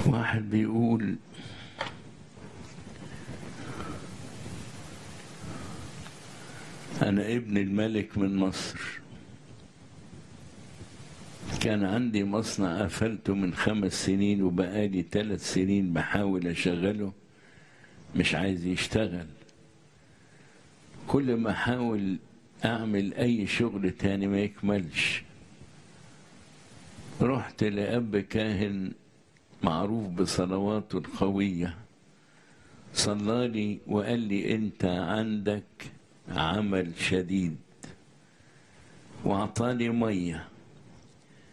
واحد بيقول أنا ابن الملك من مصر كان عندي مصنع قفلته من خمس سنين وبقالي ثلاث سنين بحاول أشغله مش عايز يشتغل كل ما أحاول أعمل أي شغل تاني ما يكملش رحت لأب كاهن معروف بصلواته القوية صلالي وقال لي أنت عندك عمل شديد وأعطاني مية